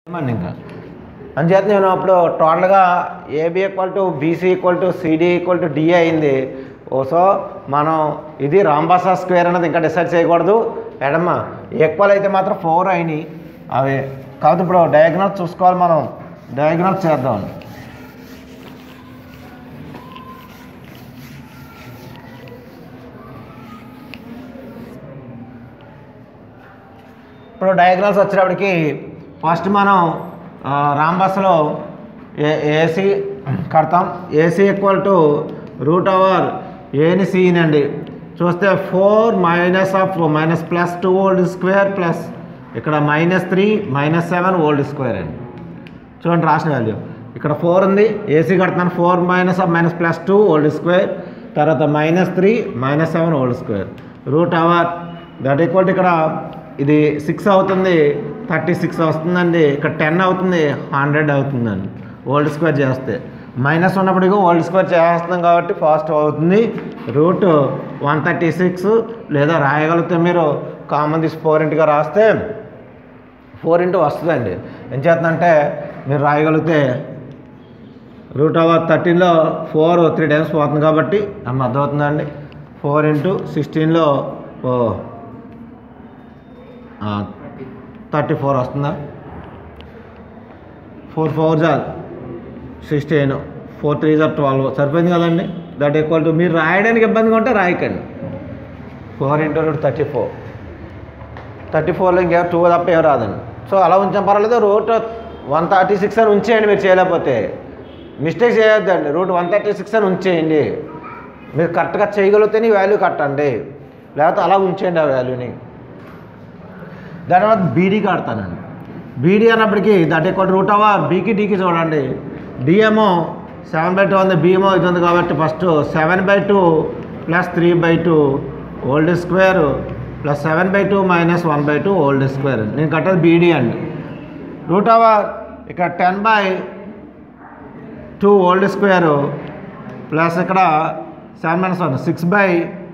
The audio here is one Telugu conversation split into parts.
అని ఇంకా అంచేత నేను అప్పుడు టోటల్గా AB equal to BC equal to CD equal to DA అయింది ఓ సో మనం ఇది రాంబాసా స్క్వేర్ అనేది ఇంకా డిసైడ్ చేయకూడదు ఎడమ్మ ఈక్వల్ అయితే మాత్రం ఫోర్ అయినాయి అవి కాబట్టి ఇప్పుడు డయాగ్నల్స్ చూసుకోవాలి మనం డయాగ్నల్స్ చేద్దాం ఇప్పుడు డయాగ్నల్స్ వచ్చేటప్పటికి ఫస్ట్ మనం ఆ, రాంబస్లో ఏ ఏసీ కడతాం AC equal to root over ఏని సీని అండి చూస్తే four minus of minus plus two whole square plus ఇక్కడ minus three minus seven whole square అండి చూడండి రాసిన వాల్యూ ఇక్కడ ఫోర్ ఉంది ఏసీ కడుతున్నాను four minus of minus plus two whole square తర్వాత minus three minus seven whole square root over that equal ఇక్కడ ఇది సిక్స్ అవుతుంది థర్టీ సిక్స్ వస్తుందండి ఇక్కడ టెన్ అవుతుంది హండ్రెడ్ అవుతుందండి ఓల్డ్ స్క్వేర్ చేస్తే మైనస్ ఉన్నప్పటికీ ఓల్డ్ స్క్వేర్ చేస్తున్నాం కాబట్టి ఫాస్ట్ అవుతుంది రూట్ వన్ థర్టీ సిక్స్ లేదా రాయగలిగితే మీరు కామన్ తీసి ఫోర్ ఇంటిగా రాస్తే ఫోర్ ఇంటూ వస్తుందండి ఏం చేస్తుందంటే మీరు రాయగలిగితే రూట్ ఓవర్ థర్టీన్లో ఫోర్ త్రీ టైమ్స్ పోతుంది కాబట్టి అమ్మ అర్థమవుతుందండి ఫోర్ ఇంటూ సిక్స్టీన్లో ఓ థర్టీ ఫోర్ వస్తుందా ఫోర్ ఫోర్ జార్ సిక్స్టీన్ ఫోర్ త్రీ జార్ ట్వెల్వ్ సరిపోయింది కదండి దట్ ఈక్వల్ టు మీరు రాయడానికి ఇబ్బందిగా ఉంటే రాయకండి four into root thirty four thirty ఫోర్లో ఇంకేం టూ తప్ప ఏం రాదండి సో అలా ఉంచాం పర్వాలేదు రూట్ వన్ థర్టీ సిక్స్ అని ఉంచేయండి మీరు చేయలేకపోతే మిస్టేక్ చేయొద్దండి రూట్ వన్ థర్టీ సిక్స్ అని ఉంచేయండి మీరు కరెక్ట్గా చేయగలిగితేనే వాల్యూ కట్టండి లేకపోతే అలా ఉంచేయండి ఆ వాల్యూని దాని తర్వాత బీడీ కడతానండి బీడీ అన్నప్పటికీ దట్ ఈక్వల్ రూట్ అవర్ బీకి డీకి చూడండి డిఏమో సెవెన్ బై టూ ఉంది బిఏమో ఇది ఉంది కాబట్టి first seven by two plus three by two whole square plus seven by two minus one by two whole square నేను కట్టేది బీడీ అండి రూట్ అవర్ ఇక్కడ ten by two whole square plus ఇక్కడ seven minus one six by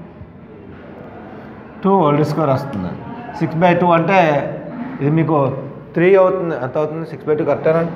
two whole square వస్తుంది సిక్స్ బై టూ అంటే ఇది మీకు త్రీ అవుతుంది ఎంత అవుతుంది సిక్స్ బై టూ కరెక్టేనండి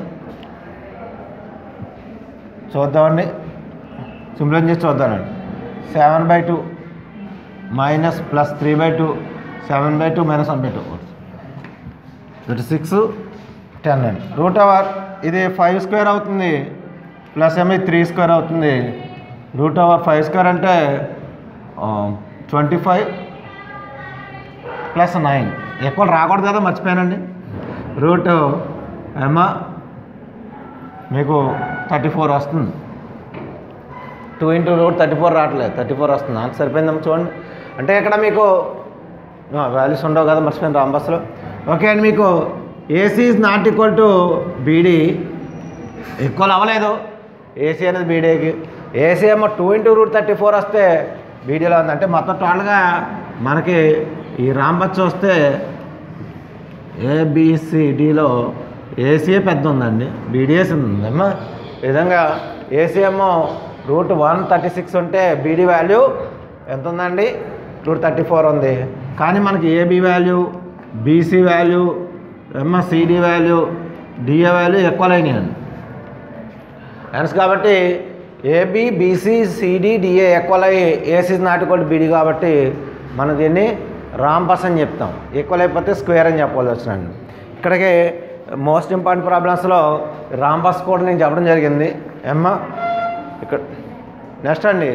చూద్దామండి సింపుల్ చేసి చూద్దానండి seven by two minus plus three by two seven by two minus one by two ఇటు సిక్స్ టెన్ అండి రూట్ అవర్ ఇది ఫైవ్ స్క్వేర్ అవుతుంది ప్లస్ ఏమి త్రీ స్క్వేర్ అవుతుంది రూట్ అవర్ ఫైవ్ స్క్వేర్ అంటే ట్వంటీ ఫైవ్ ప్లస్ నైన్ ఎక్కువ రాకూడదు కదా మర్చిపోయానండి రూట్ ఏమా మీకు థర్టీ ఫోర్ వస్తుంది two into root thirty four రావట్లేదు థర్టీ ఫోర్ వస్తుంది నాకు సరిపోయిందమ్మా చూడండి అంటే ఇక్కడ మీకు వాల్యూస్ ఉండవు కదా మర్చిపోయిన రాంబస్లో ఓకే అండి మీకు AC is not equal to BD equal అవ్వలేదు ఏసీ అనేది బీడీకి ఏసీ ఏమో two into root thirty four వస్తే బీడీలో ఉంది అంటే మొత్తం టోటల్గా మనకి ఈ రాంబస్ చూస్తే ఏబిసిడిలో ఏసీఏ పెద్ద ఉందండి బీడీఎస్ ఉందమ్మా ఈ విధంగా ఏసీ ఏమో రూట్ వన్ థర్టీ సిక్స్ ఉంటే బీడీ వాల్యూ ఎంత ఉందండి రూట్ థర్టీ ఫోర్ ఉంది కానీ మనకి ఏబీ వాల్యూ బీసీ వాల్యూ ఏమో సిడి వాల్యూ డిఏ వాల్యూ ఎక్కువ అయినాయండి హెన్స్ కాబట్టి AB BC CD DA equal అయ్యి ఏసీ నాట్ ఈక్వల్ బీడీ కాబట్టి మనం దీన్ని రాంబస్ అని చెప్తాం ఈక్వల్ అయిపోతే స్క్వేర్ అని చెప్పాల్సి వచ్చినండి ఇక్కడికి మోస్ట్ ఇంపార్టెంట్ ప్రాబ్లమ్స్లో రాంబస్ కూడా నేను చెప్పడం జరిగింది ఏమ్మా ఇక్కడ నెక్స్ట్ అండి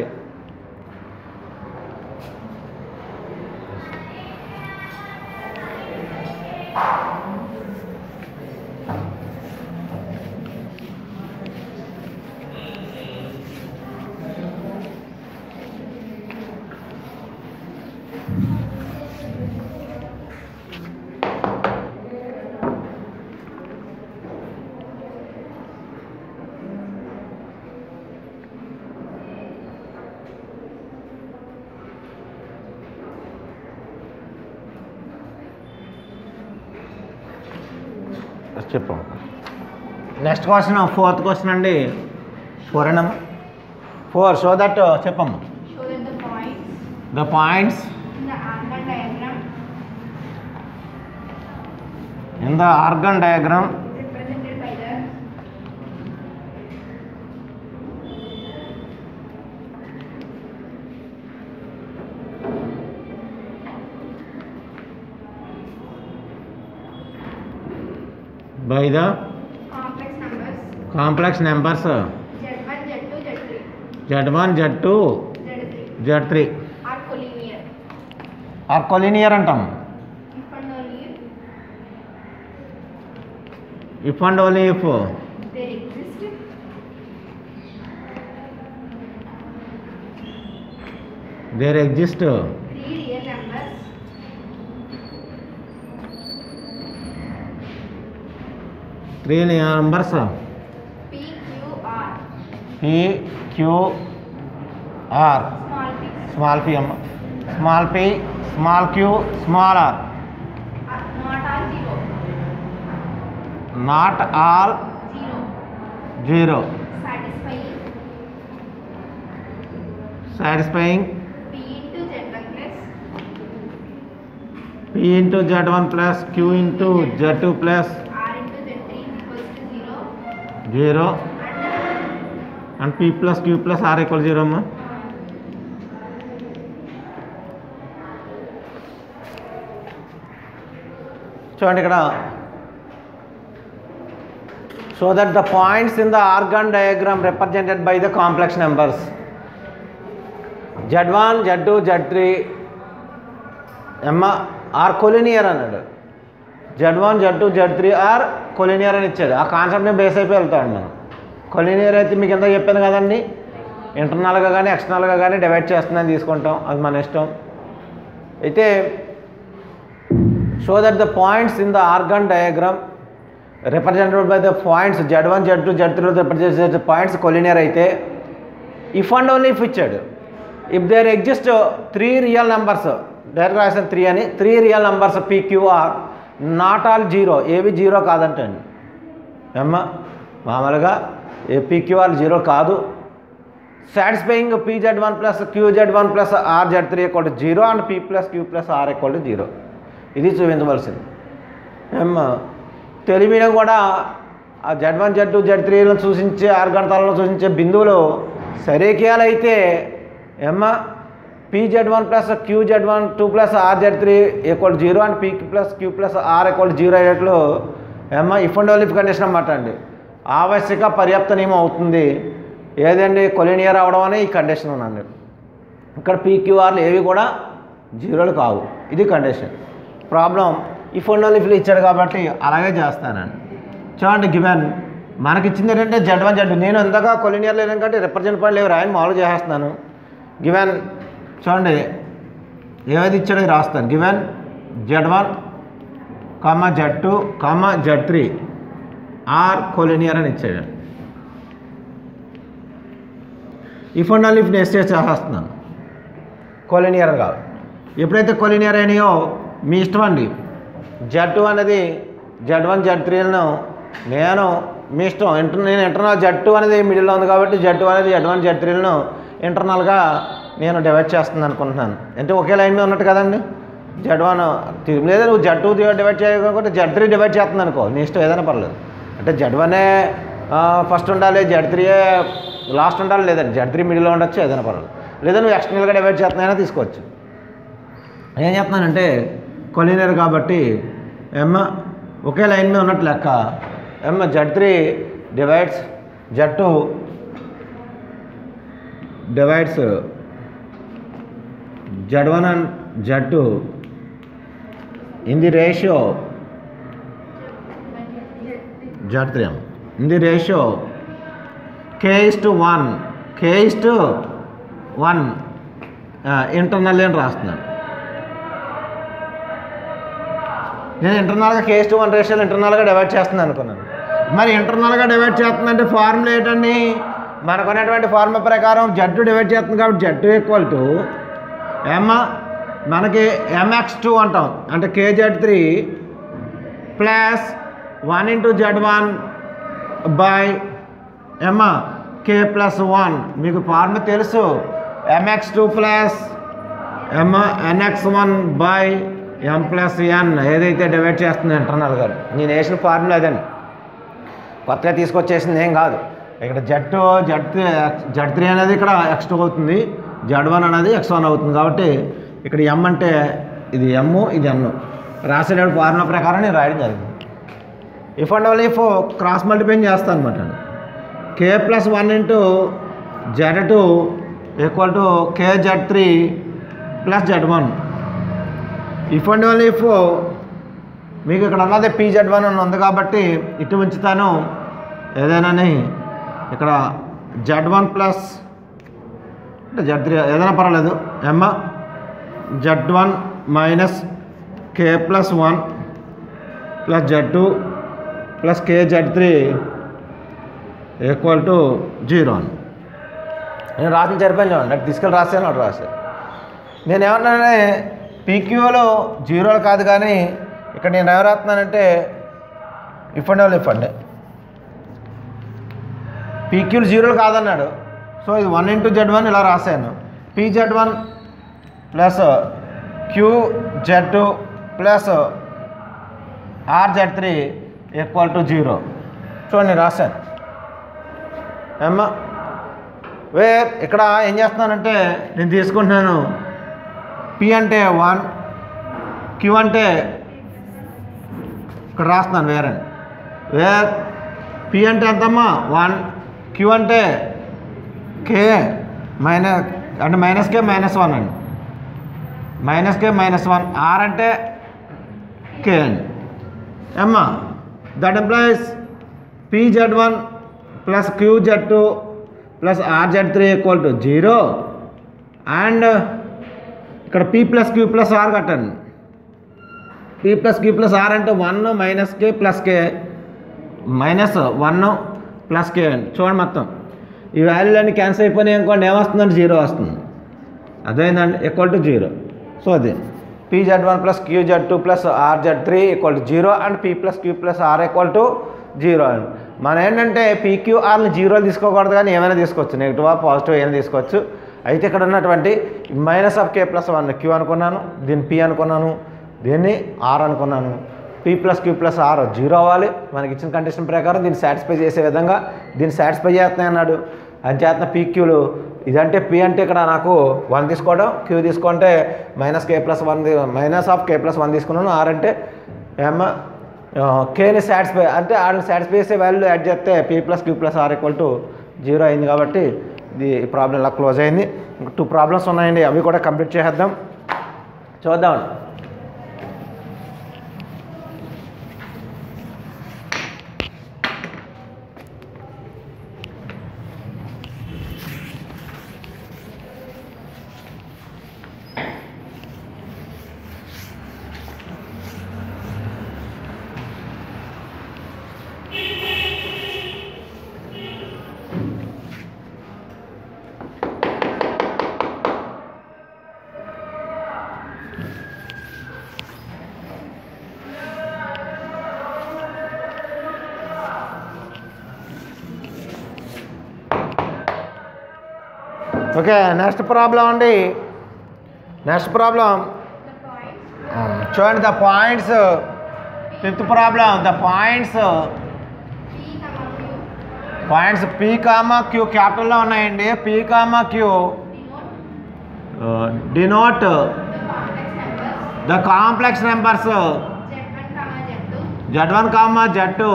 చెప్పు నెక్స్ట్ క్వశ్చన్ ఫోర్త్ క్వశ్చన్ అండి ఫోర్ అన్న ఫోర్ సో దట్ చెప్పమ్మా Show that the points the points in the argon diagram in the organ diagram represent by the complex numbers complex numbers Z one Z two Z three Z one Z two Z three Z three are collinear are collinear అంటాం if and only if and only if they exist there exist three real numbers three numbers PQR P Q R small P small P అమ్మ small P small Q small R not all zero not all zero zero satisfying satisfying P into Z one plus P into Z one plus Q into Z two plus R into Z three equals to zero zero and and P plus Q plus R equal zero అమ్మా చూడండి ఇక్కడ so that the points in the argand diagram represented by the complex numbers Z one Z two Z three ఎమ్మ ఆర్ కొలినియర్ అన్నాడు Z one Z two Z three are collinear అని ఇచ్చాడు ఆ కాన్సెప్ట్ని బేస్ అయిపోయి వెళ్తాడు మనం కొలినియర్ అయితే మీకు ఎంత చెప్పాను కదండి ఇంటర్నల్గా కానీ ఎక్స్టర్నల్గా కానీ డివైడ్ చేస్తుందని తీసుకుంటాం అది మన ఇష్టం అయితే show that the points in the argand diagram represented by the points Z one Z two Z three represent points collinear అయితే ఇఫ్ అండ్ ఓన్లీ ఇఫ్ ఇచ్చాడు if there exist three real numbers direct రాసిన త్రీ అని three real numbers PQR not all zero ఏవి జీరో కాదంటండి ఏమ్మా మామూలుగా ఏ పీక్యూఆర్ జీరో కాదు satisfying P Z one plus Q Z one plus R Z three equal to zero and P plus Q plus R equal to zero ఇది చూపించవలసింది ఏమ్మా తెలుగు మీడియం కూడా ఆ Z one Z two Z త్రీలను సూచించే ఆరు గణతాలను సూచించే బిందువులు సరేకియాలు అయితే ఏమ్మా P Z one plus Q Z one two plus R Z three equal zero and P plus Q plus R equal zero అయ్యేట్లు ఏమ్మా ఇఫ్ అండ్ ఓన్లీ కండిషన్ అన్నమాట అండి ఆవశ్యక పర్యాప్త నియమం అవుతుంది ఏదండి కొలినియర్ అవడం అనే ఈ కండిషన్ ఉందండి ఇక్కడ పీక్యూఆర్లు ఏవి కూడా జీరోలు కావు ఇది కండిషన్ ప్రాబ్లం ఈ ఫోన్ లిఫ్లు ఇచ్చాడు కాబట్టి అలాగే చేస్తానండి చూడండి గివెన్ మనకి ఇచ్చింది ఏంటంటే జెడ్ వన్ జెడ్ నేను ఎంతగా కొలినియర్ లేను కాబట్టి రిప్రజెంట్ పాయింట్ లేవు రాయని మామూలు చేసేస్తున్నాను గివెన్ చూడండి ఏది ఇచ్చాడో ఇది రాస్తాను given Z one comma Z two comma Z three are collinear అని ఇచ్చాడు if and all if next చేసేస్తున్నాను కొలినియర్ కాదు ఎప్పుడైతే కొలినియర్ అయినాయో మీ ఇష్టం అండి జడ్ టూ అనేది జడ్ వన్ జడ్ త్రీలను నేను మీ ఇష్టం ఇంటర్ నేను ఇంటర్నల్ జడ్ టూ అనేది మిడిల్లో ఉంది కాబట్టి జడ్ టూ అనేది జడ్ వన్ జడ్ త్రీలను ఇంటర్నల్గా నేను డివైడ్ చేస్తుంది అనుకుంటున్నాను అంటే ఒకే లైన్ మీద ఉన్నట్టు కదండి జడ్ వన్ లేదా నువ్వు జడ్ టూ డివైడ్ చేయకపోతే జడ్ త్రీ డివైడ్ చేస్తుంది అనుకో నీ ఇష్టం ఏదైనా పర్లేదు అంటే జడ్ వనే ఫస్ట్ ఉండాలి జడ్ త్రీయే లాస్ట్ ఉండాలి లేదండి జడ్ త్రీ మిడిల్లో ఉండొచ్చు ఏదైనా పర్లేదు లేదా నువ్వు ఎక్స్టర్నల్గా డివైడ్ చేస్తున్నాయినా తీసుకోవచ్చు ఏం చెప్తున్నానంటే కొలినర్ కాబట్టి ఎమ్మ ఒకే లైన్ మీద ఉన్నట్టు లెక్క ఎమ్మ Z three divides Z two divides Z one and Z two in the ratio Z three in the ratio K is to one K is to one internal అని రాస్తున్నాను నేను ఇంటర్నల్గా కేస్ టు వన్ రేషియోలు ఇంటర్నల్గా డివైడ్ చేస్తున్నాను అనుకున్నాను మరి ఇంటర్నల్గా డివైడ్ చేస్తుందంటే ఫార్ములా ఏంటండి మనకు ఉన్నటువంటి ఫార్ములా ప్రకారం జట్టు డివైడ్ చేస్తుంది కాబట్టి జట్టు ఈక్వల్ టు ఎమ్ మనకి ఎంఎక్స్ టూ అంటాం అంటే K Z three plus one into Z one by ఎమ్మ కే ప్లస్ వన్ మీకు ఫార్ములా తెలుసు M X two plus M N X one by M plus N ఏదైతే డివైడ్ చేస్తుందో ఇంటర్నల్ గారు నేను వేసిన ఫార్ములా అదండి కొత్తగా తీసుకొచ్చేసింది ఏం కాదు ఇక్కడ Z two Z three Z three అనేది ఇక్కడ ఎక్స్ టూ అవుతుంది జడ్ వన్ అనేది ఎక్స్ వన్ అవుతుంది కాబట్టి ఇక్కడ ఎం అంటే ఇది ఎమ్ ఇది ఎన్ రాసేటప్పుడు ఫార్ములా ప్రకారం నేను రాయడం జరిగింది if and only if cross మల్టిప్లైన్ చేస్తాను అనమాట K plus one into Z two equal to K Z three plus Z one if and only if మీకు ఇక్కడ ఉన్నది పీ జెడ్ వన్ అని ఉంది కాబట్టి ఇటు ఉంచుతాను ఏదైనాని ఇక్కడ జెడ్ వన్ ప్లస్ అంటే జెడ్ త్రీ ఏదైనా పర్వాలేదు ఎమ్మ Z one minus K plus one plus Z two plus K Z three equal to zero అని నేను రాసిన సరిపోయింది చూడండి అటు తీసుకెళ్ళి రాసాను అటు రాశాను నేను ఏమన్నానే పీక్యూలో జీరోలు కాదు కానీ ఇక్కడ నేను ఏం రాస్తున్నానంటే ఇఫండి వాళ్ళు ఇఫండి పీక్యూలు జీరోలు కాదన్నాడు సో ఇది వన్ ఇంటూ జెడ్ వన్ ఇలా రాశాను P Z one plus Q Z two plus R Z three equal to zero చూడండి రాశాను ఏమ్మా వే ఇక్కడ ఏం చేస్తున్నానంటే నేను తీసుకుంటున్నాను పి అంటే వన్ క్యూ అంటే ఇక్కడ రాస్తున్నాను వేరే వేర్ పి అంటే ఎంతమ్మా వన్ క్యూ అంటే కే మైనస్ అంటే మైనస్ కే మైనస్ వన్ అండి minus K minus one R అంటే కే అండి అమ్మా that implies P Z one plus Q Z two plus R Z three equal to zero and ఇక్కడ P plus Q plus R కట్టండి P plus Q plus R అంటే one minus K plus K minus one plus K అండి చూడండి మొత్తం ఈ వాల్యూలు అన్నీ క్యాన్సిల్ అయిపోయినాయి అనుకోండి ఏమొస్తుందండి జీరో వస్తుంది అదేందండి ఈక్వల్ టు జీరో సో అది P Z one plus Q Z two plus R Z three equal to zero and P plus Q plus R equal to zero అండి మనం ఏంటంటే పీక్యూఆర్ని జీరోలు తీసుకోకూడదు కానీ ఏమైనా తీసుకోవచ్చు నెగిటివ్ పాజిటివ్ ఏమైనా తీసుకోవచ్చు అయితే ఇక్కడ ఉన్నటువంటి minus of K plus one Q అనుకున్నాను దీన్ని పీ అనుకున్నాను దీన్ని ఆర్ అనుకున్నాను P plus Q plus R zero అవ్వాలి మనకి ఇచ్చిన కండిషన్ ప్రకారం దీన్ని సాటిస్ఫై చేసే విధంగా దీన్ని సాటిస్ఫై చేస్తున్నాయి అన్నాడు అంచేతన పీక్యూలు ఇదంటే పీ అంటే ఇక్కడ నాకు వన్ తీసుకోవడం క్యూ తీసుకుంటే minus K plus one minus of K plus one తీసుకున్నాను ఆర్ అంటే ఏమో కేని సాటిస్ఫై అంటే వాళ్ళని సాటిస్ఫై చేసే వాల్యూ యాడ్ చేస్తే P plus Q plus R equal to zero అయింది కాబట్టి ఇది ప్రాబ్లం ఇలా క్లోజ్ అయింది ఇంకా టూ ప్రాబ్లమ్స్ ఉన్నాయండి అవి కూడా కంప్లీట్ చేసేద్దాం చూద్దాం ఓకే నెక్స్ట్ ప్రాబ్లం అండి నెక్స్ట్ ప్రాబ్లం The point చూడండి the points fifth problem the points P comma Q points P comma Q క్యాపిటల్లో ఉన్నాయండి P comma Q denote denote the complex the complex numbers numbers Z1 comma Z2 Z one comma Z two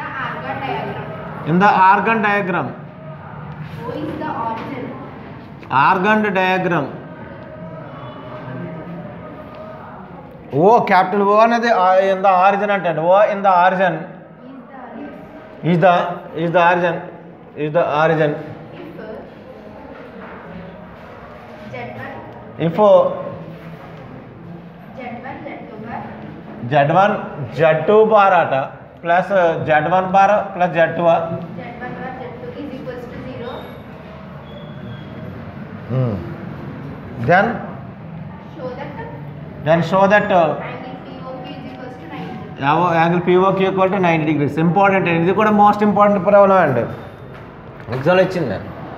in in the argon diagram. The organ diagram O is the origin. Argand diagram O capital O అనేది ఇన్ ద ఆరిజిన్ అంటే ఓ in the origin Is the is the is the origin is the origin if if Z1 Z1 Z2 bar Z one Z two bar అట plus Z one bar plus Z two Z1 bar Z2 is equals to 0. Then Show that then show that angle POQ is equals to 90. Angle పీఓకి equal to ninety degrees important ఇది కూడా మోస్ట్ ఇంపార్టెంట్ ప్రాబ్లం అండి ఎగ్జామ్లో ఇచ్చింది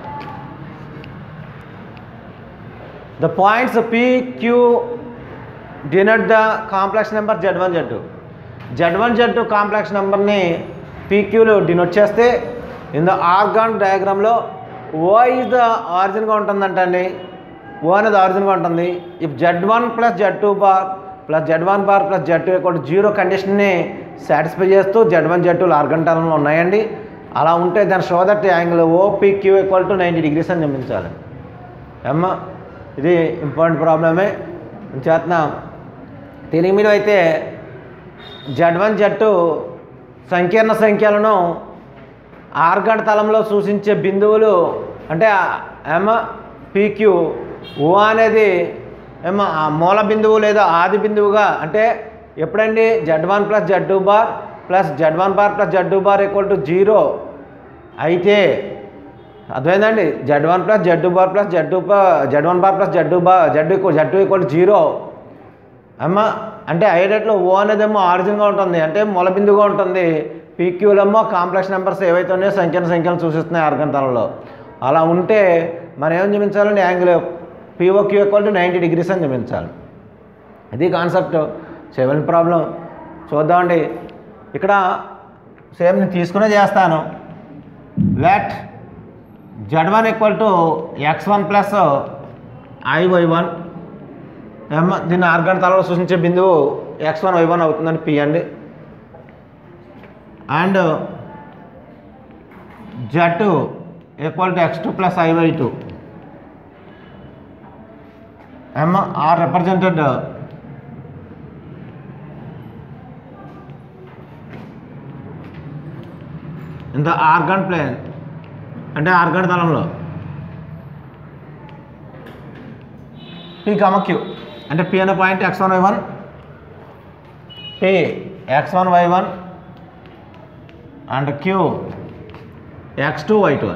the points P queue denote the complex number Z one Z two Z one Z two complex నెంబర్ని పీక్యూలు డినోట్ చేస్తే ఇన్ ద ఆర్గాన్ డయాగ్రామ్లో ఓ ఈజ్ ద ఆరిజిన్గా ఉంటుందంట అండి ఓ అనేది ఆరిజిన్గా ఉంటుంది if Z one plus Z two bar plus Z one bar plus Z two equal zero కండిషన్ని సాటిస్ఫై చేస్తూ జెడ్ వన్ జెడ్ టూలు ఆర్గంటాలంలో ఉన్నాయండి అలా ఉంటే దాని show that angle OPQ equal to ninety degrees అని గమనించాలి అమ్మ ఇది ఇంపార్టెంట్ ప్రాబ్లమే చేతన తెలుగు మీద అయితే జెడ్ వన్ జెడ్ టూ సంకీర్ణ సంఖ్యలను ఆర్గంట తలంలో సూచించే బిందువులు అంటే ఏమ పీక్యూ ఓ అనేది ఏమో ఆ మూల బిందువు లేదా ఆది బిందువుగా అంటే ఎప్పుడండి Z one plus Z two bar plus Z one bar plus Z two bar equal to zero అయితే అర్థమైందండి Z one plus Z two bar plus Z two Z one bar plus Z two bar Z equal Z two equal zero అమ్మ అంటే ఐడెట్లో ఓ అనేదేమో ఆరిజిన్గా ఉంటుంది అంటే మూల బిందువుగా ఉంటుంది పీక్యూలేమో కాంప్లెక్స్ నెంబర్స్ ఏవైతే ఉన్నాయో సంఖ్యను సంఖ్యలు సూచిస్తున్నాయి ఆర్గంతాలలో అలా ఉంటే మనం ఏం చూపించాలండి angle P O Q equal to ninety degrees అని చూపించాలి ఇది కాన్సెప్ట్ సెవెన్ ప్రాబ్లం చూద్దామండి ఇక్కడ సేమ్ నేను తీసుకునే చేస్తాను let Z one equal to X one plus I Y one um దీన్ని ఆర్గన్ తలలో సూచించే బిందువు ఎక్స్ వన్ వై వన్ అవుతుందని పి అండి and Z two equal to X two plus I Y two um are represented in the Argand plane అంటే ఆర్గన్ తలంలో పీ కమ క్యూ అంటే పి అనే point X one why one P X one why one and Q X two Y two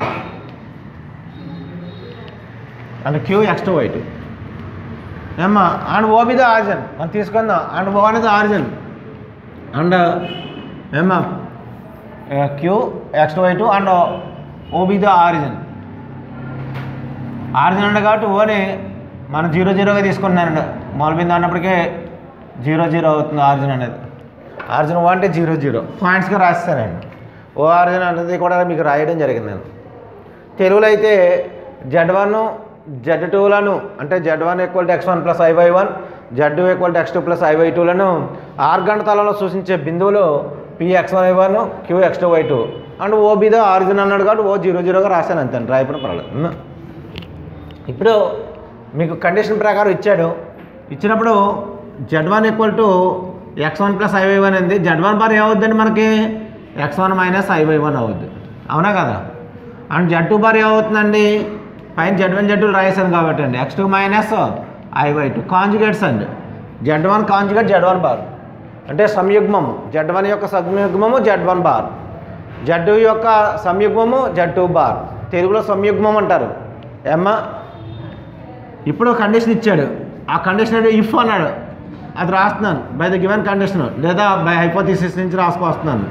and Q X two Y two ఏమ్మా and O be the origin మనం తీసుకుందాం అండ్ ఓ అనేది ఆరిజిన్ అండ్ ఏమ్మా Q X two Y two and O be the origin origin అంటే కాబట్టి ఓని మనం జీరో జీరోగా తీసుకుంటున్నానండి మొదలు బిందు అన్నప్పటికీ జీరో జీరో అవుతుంది ఆరిజిన్ అనేది ఆరిజిన్ ఓ అంటే జీరో జీరో పాయింట్స్గా రాస్తానండి ఓ ఆరిజిన్ అనేది కూడా మీకు రాయడం జరిగింది నేను తెలుగులో అయితే జెడ్ వన్ జెడ్ టూలను అంటే Z one equal to X one plus I Y one Z two equal to X two plus I Y టూలను ఆర్గంట తలంలో సూచించే బిందువులు P X one I one Q X two Y two and O be the origin అన్నాడు కాబట్టి ఓ జీరో జీరోగా రాశాను అంతే రాయపడిన పర్వాలేదు ఉన్నా. ఇప్పుడు మీకు కండిషన్ ప్రకారం ఇచ్చాడు ఇచ్చినప్పుడు Z one equal to X one plus I Y one ఉంది జెడ్ వన్ బార్ ఏమవుద్దండి మనకి X one minus I Y one అవుద్ది అవునా కదా అండ్ జెడ్ టూ బార్ ఏమవుతుందండి పైన జెడ్ వన్ జెడ్ టూ రాయేసాను కాబట్టి అండి X two minus I Y two conjugates అండి Z one conjugate Z one bar అంటే సంయుగ్మము జెడ్ వన్ యొక్క సంయుగ్మము Z one bar Z two యొక్క సంయుగ్మము జెడ్ టూ బార్ తెలుగులో సంయుగ్మం అంటారు ఏమ్మా ఇప్పుడు కండిషన్ ఇచ్చాడు ఆ కండిషన్ అంటే ఇఫ్ అన్నాడు అది రాస్తున్నాను బై ద గివెన్ కండిషన్ లేదా బై హైపోథిసిస్ నుంచి రాసుకొస్తున్నాను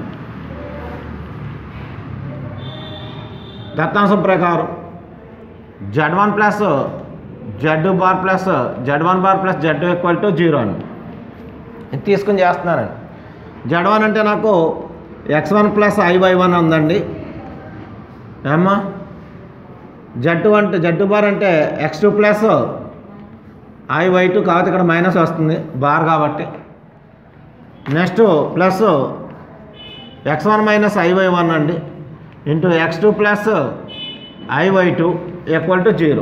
దత్తాంశం ప్రకారం Z one plus Z bar plus Z one bar plus Z equal to zero అని ఇది తీసుకుని చేస్తున్నానండి జెడ్ వన్ అంటే నాకు X one plus I Y one ఉందండి ఏమ్మా జట్టు అంటే జట్టు బార్ అంటే X two plus I Y two కాబట్టి ఇక్కడ మైనస్ వస్తుంది బార్ కాబట్టి next plus X one minus I Y one అండి into X two plus I Y two equal to zero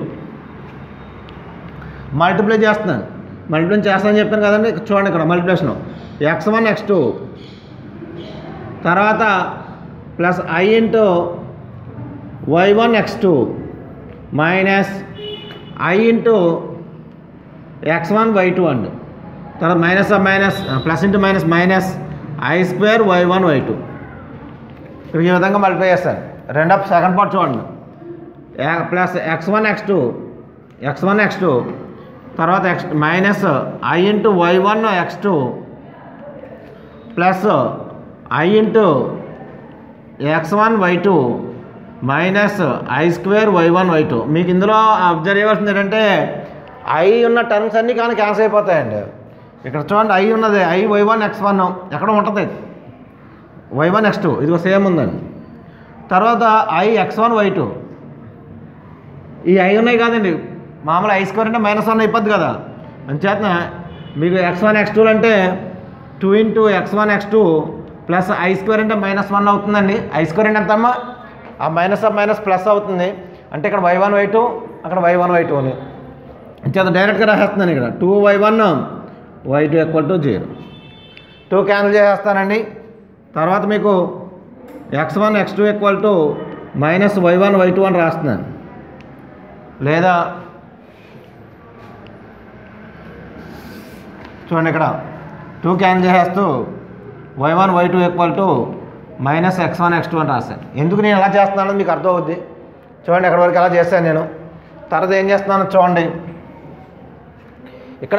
multiply చేస్తున్నాను మల్టిప్లై చేస్తానని చెప్పాను కదండి ఇక్కడ చూడండి ఇక్కడ multiplication X one X two తర్వాత plus I into Y one X two minus I into X one Y two అండి తర్వాత minus minus plus into minus minus I square Y one Y two ఇక్కడ ఈ విధంగా మల్టిప్లై చేస్తాను రెండో సెకండ్ పార్ట్ చూడండి plus X one X two X one X two తర్వాత X minus I into Y one X two plus I into X one Y two minus I square Y one Y two మీకు ఇందులో అబ్జర్వ్ చేయవలసింది ఏంటంటే ఐ ఉన్న టర్మ్స్ అన్నీ కానీ క్యాన్సిల్ అయిపోతాయండి ఇక్కడ చూడండి ఐ ఉన్నది I Y one X one ఎక్కడ ఉంటుంది వై వన్ ఎక్స్ టూ ఇదిగో సేమ్ ఉందండి తర్వాత I X one Y two ఈ ఐ ఉన్నాయి కాదండి మామూలు ఐ స్క్వేర్ అంటే మైనస్ వన్ అయిపోద్ది కదా అంచేత మీకు ఎక్స్ వన్ ఎక్స్ టూ అంటే two into X one X two plus I square అంటే మైనస్ వన్ అవుతుందండి ఐ స్క్వేర్ అంటే ఎంతమ్మా ఆ మైనస్ ఆఫ్ మైనస్ ప్లస్ అవుతుంది అంటే ఇక్కడ వై వన్ వై టూ అక్కడ వై వన్ వై టూ అని చేత డైరెక్ట్గా రాసేస్తున్నాను ఇక్కడ two Y one Y two equal to zero two cancel చేసేస్తానండి తర్వాత మీకు X one X two equal to minus Y one Y two అని రాస్తున్నాను లేదా చూడండి ఇక్కడ టూ క్యాన్సిల్ చేసేస్తూ Y one Y two equal to minus X one X two అని రాశాను ఎందుకు నేను ఎలా చేస్తున్నానో మీకు అర్థం అవుద్ది చూడండి ఎక్కడి వరకు ఎలా చేశాను నేను తర్వాత ఏం చేస్తున్నానో చూడండి ఇక్కడ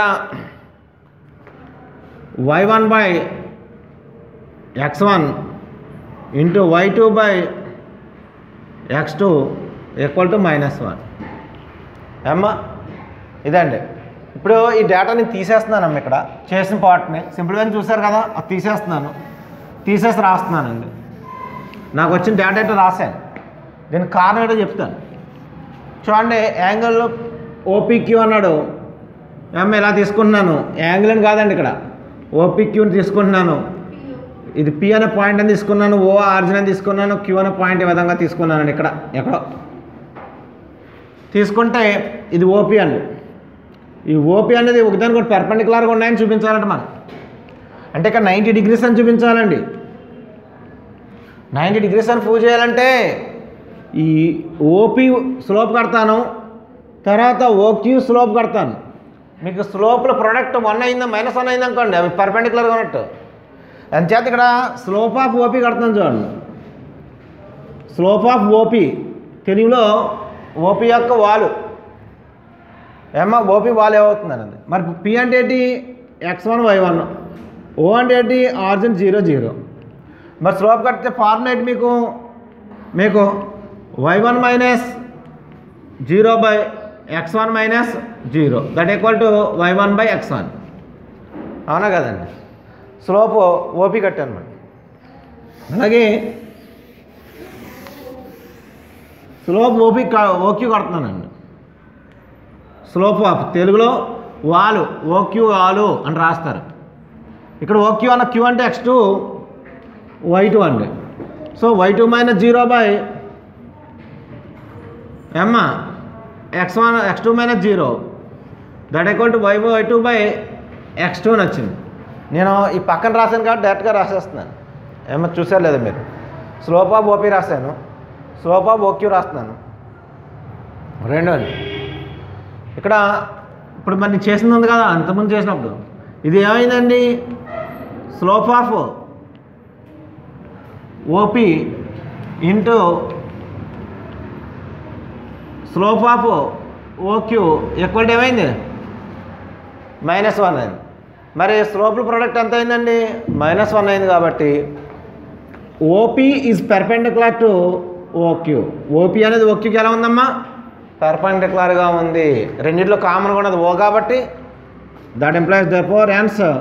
Y one by X one into Y two by X two equal to minus one ఏమ్మా ఇదండి ఇప్పుడు ఈ డేటాని తీసేస్తున్నానమ్మ ఇక్కడ చేసిన పార్ట్ని సింపుల్గా చూశారు కదా అది తీసేస్తున్నాను తీసేసి రాస్తున్నానండి నాకు వచ్చిన డేటా అయితే రాశాను దీనికి కారణం ఏంటో చెప్తాను చూడండి యాంగిల్ ఓపీక్యూ అన్నాడు ఏమ్మ ఇలా తీసుకుంటున్నాను యాంగిల్ అని కాదండి ఇక్కడ ఓపీక్యూని తీసుకుంటున్నాను ఇది పి అనే పాయింట్ అని తీసుకున్నాను ఓ ఆర్జిన్ అని తీసుకున్నాను క్యూ అనే పాయింట్ ఈ విధంగా తీసుకున్నాను ఇక్కడ ఎక్కడో తీసుకుంటే ఇది ఓపీ అండి ఈ ఓపీ అనేది ఒకదానికి ఒకటి పెర్పెండికులర్గా ఉన్నాయని చూపించాలంట మనం అంటే ఇక్కడ నైంటీ డిగ్రీస్ అని చూపించాలండి నైంటీ డిగ్రీస్ అని ప్రూవ్ చేయాలంటే ఈ ఓపీ స్లోప్ కడతాను తర్వాత ఓక్యూ స్లోప్ కడతాను మీకు స్లోప్లో ప్రొడక్ట్ వన్ అయిందా మైనస్ వన్ అయింది అనుకోండి అవి పర్పెండికులర్గా ఉన్నట్టు అంచేత ఇక్కడ స్లోప్ ఆఫ్ ఓపీ కడతాను చూడండి స్లోప్ ఆఫ్ ఓపీ తెలుగులో ఓపీ యొక్క వాలు ఏమో ఓపీ వాల్ ఏమవుతుంది అన్నది మరి పి అంటే ఏంటి X one why one O అంటే ఏంటి ఆర్జిన్ జీరో జీరో మరి స్లోప్ కడితే ఫార్ములేట్ మీకు మీకు Y one minus zero by X one minus zero that equal to Y one by X one అవునా కదండి స్లోప్ ఓపీ కట్టాను మరి అలాగే స్లోప్ ఓపీ ఓక్యూ కడుతున్నానండి స్లోప్ ఆఫ్ తెలుగులో వాలు ఓక్యూ వాలు అని రాస్తారు ఇక్కడ ఓక్యూ అన్న క్యూ అంటే ఎక్స్ టూ వై టూ అండి so Y two minus zero by ఎమ్మ X one X two minus zero that equal to Y Y two by X two అని వచ్చింది నేను ఈ పక్కన రాశాను కాబట్టి డైరెక్ట్గా రాసేస్తున్నాను ఏమో చూసారు లేదా మీరు స్లోప్ ఆఫ్ ఓపీ రాశాను స్లోప్ ఆఫ్ ఓక్యూ రాస్తున్నాను రెండు అండి ఇక్కడ ఇప్పుడు మరి నేను చేసింది ఉంది కదా అంతకుముందు చేసినప్పుడు ఇది ఏమైందండి slope of OP into slope of OQ equal ఏమైంది మైనస్ వన్ అయింది మరి స్లోప్ ప్రోడక్ట్ ఎంత అయిందండి మైనస్ వన్ అయింది కాబట్టి OP is perpendicular to OQ OP అనేది ఓక్యూకి ఎలా ఉందమ్మా పెర్పెండికులర్గా ఉంది రెండిట్లో కామన్గా ఉన్నది ఓ కాబట్టి that implies the four answer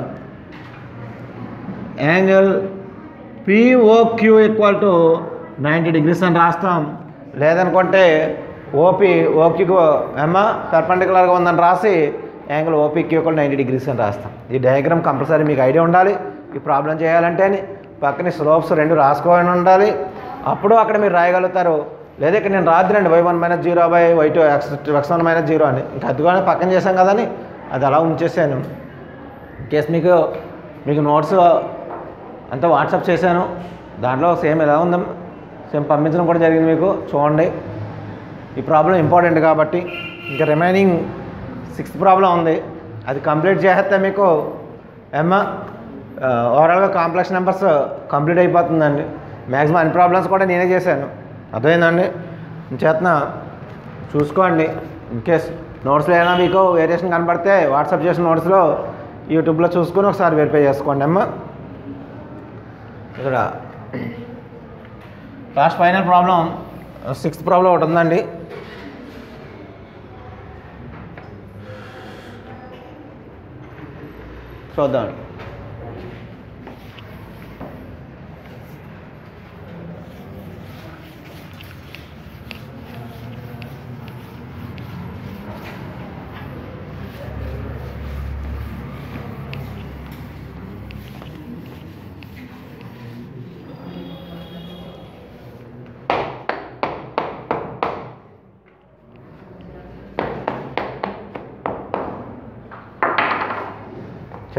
angle POQ equal to ninety degrees అని రాస్తాం లేదనుకుంటే ఓపీ ఓక్యూకు ఏమా పెర్పెండికులర్గా ఉందని రాసి angle OPQ equal ninety degrees అని రాస్తాం ఈ డయాగ్రామ్ కంపల్సరీ మీకు ఐడియా ఉండాలి ఈ ప్రాబ్లం చేయాలంటే అని పక్కన స్లోప్స్ రెండు రాసుకోవాలని ఉండాలి అప్పుడు అక్కడ మీరు రాయగలుగుతారు లేదా ఇక్కడ నేను రాద్దురండి Y one minus zero by Y two X X one minus zero అని ఇంకా అది కూడా పక్కన చేశాం కదని అది అలా ఉంచేసాను కేసు మీకు మీకు నోట్స్ అంతా వాట్సాప్ చేశాను దాంట్లో సేమ్ ఎలా ఉందో సేమ్ పంపించడం కూడా జరిగింది మీకు చూడండి ఈ ప్రాబ్లం ఇంపార్టెంట్ కాబట్టి ఇంకా రిమైనింగ్ సిక్స్త్ ప్రాబ్లం ఉంది అది కంప్లీట్ చేస్తే మీకు ఏమ్మా ఓవరాల్గా కాంప్లెక్స్ నెంబర్స్ కంప్లీట్ అయిపోతుందండి మ్యాక్సిమం అన్ని ప్రాబ్లమ్స్ కూడా నేనే చేశాను అర్థమైందండి చేతన చూసుకోండి ఇన్ కేస్ నోట్స్లో ఏమైనా మీకు వేరియేషన్ కనపడితే వాట్సాప్ చేసిన నోట్స్లో యూట్యూబ్లో చూసుకొని ఒకసారి వెరిఫై చేసుకోండి అమ్మ ఇక్కడ last final problem sixth problem ఒకటి ఉందండి చూద్దాం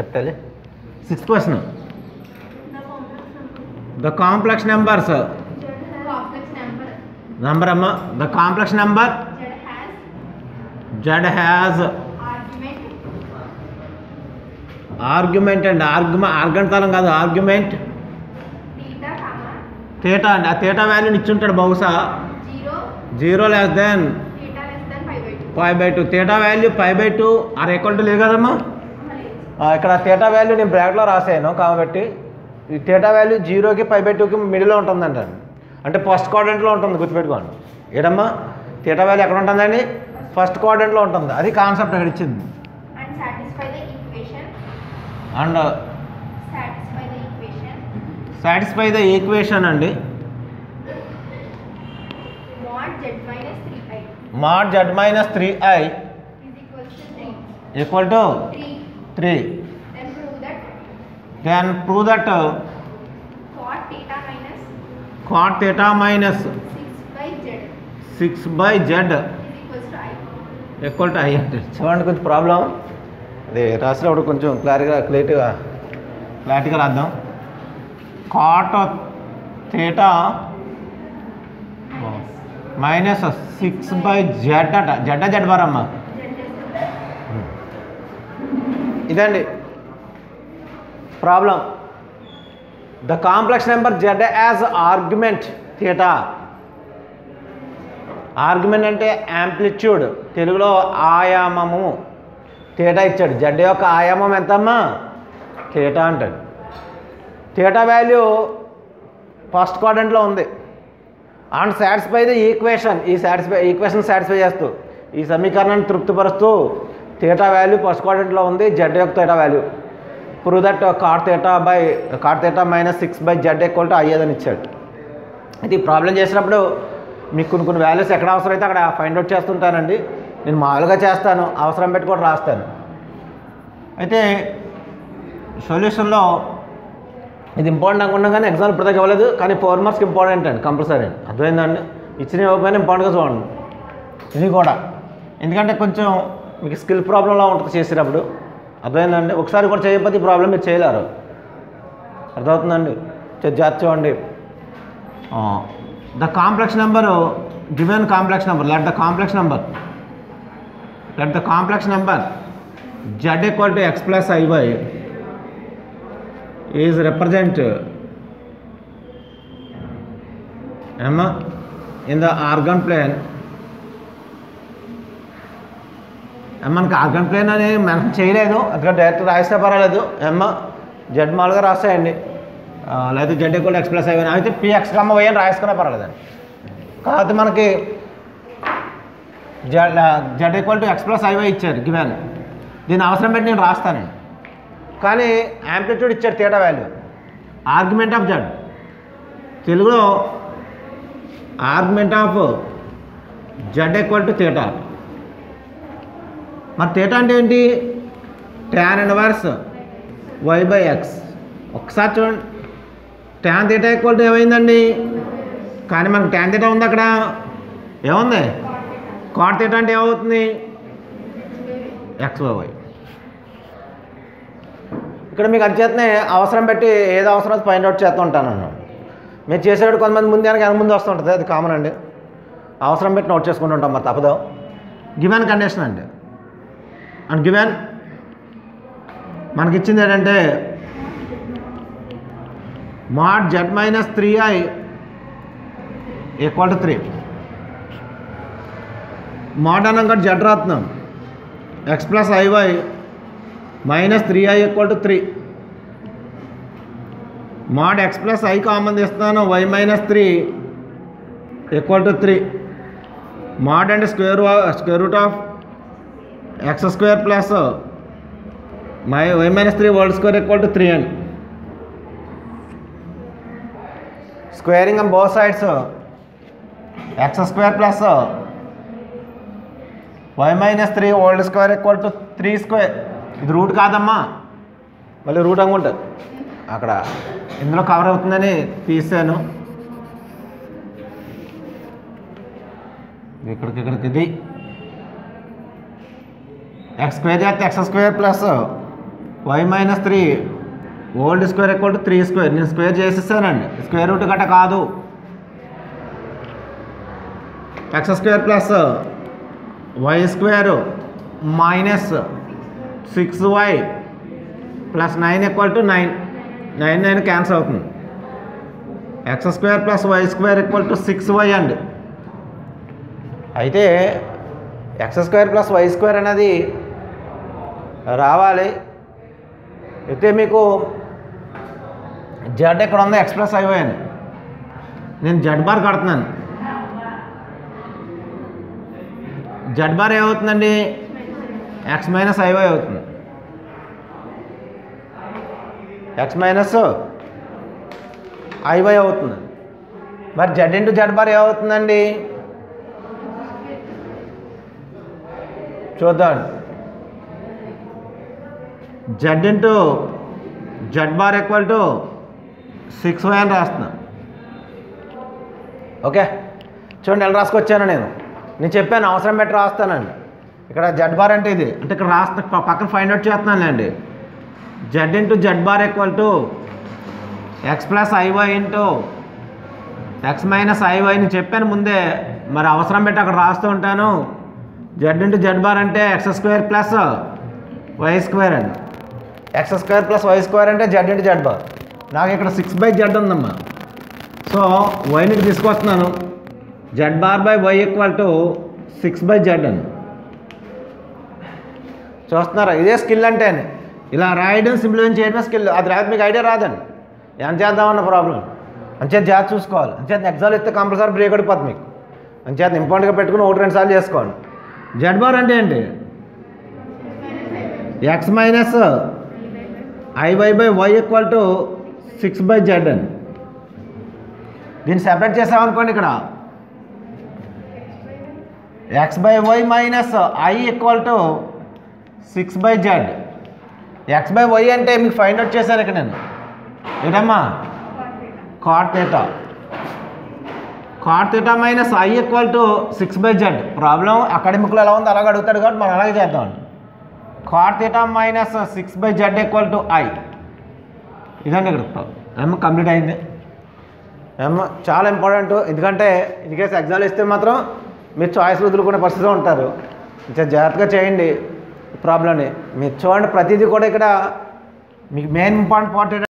చెప్తాలి sixth question The complex number. The complex numbers Complex number. Number అమ్మ the complex number Z has Z has argument argument అండి ఆర్గ్యుమెంట్ ఆర్గంటాలం కాదు ఆర్గ్యుమెంట్ theta comma థీటా అండి ఆ థీటా వాల్యూని ఇచ్చుంటాడు బహుశా zero zero less then theta less than pi by two. Five by two theta value five by two or equal to లేదు కదమ్మా మళ్ళీ ఆ, ఇక్కడ థీటా వాల్యూ నేను బ్రాకెట్లో రాసాను కాబట్టి ఈ థీటా వాల్యూ జీరోకి ఫైవ్ బై టూకి మిడిల్లో ఉంటుందంట అంటే ఫస్ట్ క్వాడ్రంట్లో ఉంటుంది గుర్తుపెట్టుకోండి ఏడమ్మా థీటా వాల్యూ ఎక్కడ ఉంటుందండి ఫస్ట్ క్వాడ్రంట్లో ఉంటుంది అది కాన్సెప్ట్ అక్కడ ఇచ్చింది and satisfy the equation. And Satisfy the equation. Satisfy the equation అండి Mod z minus three i mod Z minus three I is equals to three. Equal to Three. Three Then prove that then prove that cot theta minus cot theta minus six by z six by Z is equals to i. Equal to I అంటే చూడండి కొంచెం ప్రాబ్లం అది రాసినప్పుడు కొంచెం క్లారిటీగా క్లియర్గా క్లారిటీగా రాద్దాం cot theta minus six by Z అట జెడ్ జెడ్ బారమ్మ Z is ఇదండి problem the complex number Z as argument theta argument అంటే యాంప్లిట్యూడ్ తెలుగులో ఆయామము థీటా ఇచ్చాడు జెడ్ యొక్క ఆయామం ఎంతమ్మా థీటా అంటాడు థీటా వాల్యూ ఫస్ట్ క్వాడ్రంట్లో ఉంది అండ్ సాటిస్ఫై ద ఈక్వేషన్ ఈ సాటిస్ఫై ఈక్వేషన్ సాటిస్ఫై చేస్తూ ఈ సమీకరణాన్ని తృప్తిపరుస్తూ థీటా వాల్యూ ఫస్ట్ క్వాడ్రంట్లో ఉంది జెడ్ యొక్క theta value prove that cot theta by cot theta minus six by Z equal to అయ్యేదని ఇచ్చాడు అయితే ఈ ప్రాబ్లం చేసినప్పుడు మీకు కొన్ని కొన్ని వాల్యూస్ ఎక్కడ అవసరం అయితే అక్కడ ఫైండ్ అవుట్ చేస్తుంటానండి నేను మామూలుగా చేస్తాను అవసరం పెట్టి కూడా రాస్తాను అయితే సొల్యూషన్లో ఇది ఇంపార్టెంట్ అనుకున్నా కానీ ఎగ్జామ్ ఇప్పటిదాకా ఇవ్వలేదు కానీ ఫోర్ మార్క్స్కి ఇంపార్టెంట్ అండి కంపల్సరీ అండి అర్థమైందండి ఇచ్చిన ఇవ్వకపోయినా ఇంపార్టెంట్గా చూడండి ఇది కూడా ఎందుకంటే కొంచెం మీకు స్కిల్ ప్రాబ్లంలా ఉంటుంది చేసేటప్పుడు అర్థమైందండి ఒకసారి కూడా చేయకపోతే ఈ ప్రాబ్లం మీరు చేయలేరు అర్థమవుతుందండి చే- జాగ్రత్త చూడండి the complex number given complex number let the complex number let the complex number Z equal to X plus I by is represent Emma in the organ plane మనకి ఆర్గన్ ప్లేన్ అని మెన్షన్ చేయలేదు అక్కడ డైరెక్ట్ రాస్తే పర్వాలేదు ఎమ్మ జెడ్ మాల్గా రాస్తాయండి ఆ, లేకపోతే జెడ్ ఎక్కువ ఎక్స్ప్రెస్ అయిపోయినా అయితే పిఎక్స్ కమ్మ పోయి అని రాసుకున్నా పర్వాలేదండి కాకపోతే మనకి Z Z equal to X plus I Y ఇచ్చారు గివెన్ దీని అవసరం పెట్టి నేను రాస్తానండి కానీ యాంప్లిట్యూడ్ ఇచ్చాడు theta value argument of Z తెలుగులో argument of Z equal to theta మరి థీటా అంటే ఏంటి tan inverse Y by X ఒకసారి చూడండి ట్యాన్ థీటా ఈక్వల్ టు ఏమైందండి కానీ మనకు ట్యాన్ థీటా ఉంది అక్కడ ఏముంది కాట్ థీటా అంటే ఏమవుతుంది ఎక్స్ వై ఇక్కడ మీకు అంచేతనే అవసరం పెట్టి ఏది అవసరం అది ఫైండ్ అవుట్ చేస్తూ ఉంటాను నేను మీరు చేసేటప్పుడు కొంతమంది ముందు వెనక వెనక ముందు వస్తుంటుంది అది కామన్ అండి అవసరం పెట్టి నోట్ చేసుకుంటూ ఉంటాం మరి తప్పదు గివెన్ కండిషన్ అండి అండ్ గివెన్ మనకి ఇచ్చింది ఏంటంటే mod Z minus three I equal to three mod అన్నాక జెడ్ రాస్తున్నాం X plus I Y minus three I equal to three mod X plus I common తీస్తున్నాను Y minus three equal to three mod అంటే square square root of X square plus my Y minus three whole square equal to three and squaring on both sides X square plus Y minus three whole square equal to three square ఇది రూట్ కాదమ్మా మళ్ళీ రూట్ అనుకుంటుంది అక్కడ ఇందులో కవర్ అవుతుందని తీసాను ఇక్కడికి ఇక్కడికి ఇది ఎక్స్ స్క్వేర్ చేస్తే X square plus Y minus three whole square equal to three square నేను స్క్వేర్ చేసేసానండి స్క్వేర్ రూట్ గట్ట కాదు X square plus Y square minus six Y plus nine equal to nine nine nine cancel అవుతుంది X square plus Y square equal to six Y అండి అయితే X square plus Y square అనేది రావాలి అయితే మీకు జెడ్ ఎక్కడ ఉందో ఎక్స్ ప్లస్ ఐవై అని నేను జెడ్ బార్ కడుతున్నాను జెడ్ బార్ ఏమవుతుందండి ఎక్స్ మైనస్ ఐవై అవుతుంది ఎక్స్ మైనస్ ఐవై అవుతుంది మరి జెడ్ ఇంటూ జెడ్ బార్ ఏమవుతుందండి చూద్దాం Z into Z bar equal to six Y అని రాస్తున్నా ఓకే చూడండి ఎలా రాసుకొచ్చాను నేను నేను చెప్పాను అవసరం పెట్టి రాస్తానండి ఇక్కడ జెడ్ బార్ అంటే ఇది అంటే ఇక్కడ రాస్తా ప- పక్కన ఫైండ్ అవుట్ చేస్తున్నానులేండి Z into Z bar equal to X plus I Y into X minus I Y అని చెప్పాను ముందే మరి అవసరం పెట్టి అక్కడ రాస్తూ ఉంటాను జెడ్ ఇంటూ జెడ్ బార్ అంటే X square plus Y square అండి X square plus Y square అంటే జెడ్ ఇంటూ జెడ్ బార్ నాకు ఇక్కడ సిక్స్ బై జెడ్ ఉందమ్మా సో వైని తీసుకొస్తున్నాను Z bar by Y equal to six by Z అని చూస్తున్నారా ఇదే స్కిల్ అంటే ఇలా రాయడం సింప్లిఫై చేయడం స్కిల్ అది రాదు మీకు ఐడియా రాదండి ఏం చేద్దామన్న ప్రాబ్లం అంచేత జాగ్రత్త చూసుకోవాలి అంచేత ఎగ్జామ్ ఇస్తే కంపల్సరీ బ్రేక్ పడిపోతుంది మీకు అంచేత ఇంపార్టెంట్గా పెట్టుకుని ఒకటి రెండు సార్లు చేసుకోండి జెడ్ బార్ అంటే ఏంటి X minus I Y by Y equal to six by Z అని దీన్ని సెపరేట్ చేసామనుకోండి ఇక్కడ X by Y minus I equal to six by Z X by Y అంటే మీకు ఫైండ్ అవుట్ చేశాను ఇక్కడ నేను ఏంటమ్మా cot theta cot theta minus I equal to six by Z problem అకాడమిక్లో ఎలా ఉందో అలాగే అడుగుతాడు కాబట్టి మనం అలాగే చేద్దాం cot theta minus six by Z equal to I ఇదండి ఇక్కడ ఏమో కంప్లీట్ అయింది ఏమో చాలా ఇంపార్టెంట్ ఎందుకంటే ఇన్ కేసు ఎగ్జామ్ ఇస్తే మాత్రం మీరు చాయిస్ వదులుకునే పరిస్థితిలో ఉంటారు ఇంకా జాగ్రత్తగా చేయండి ప్రాబ్లమ్ని మీరు చూడండి ప్రతిదీ కూడా ఇక్కడ మీకు మెయిన్ ఇంపార్టెంట్ పాయింట్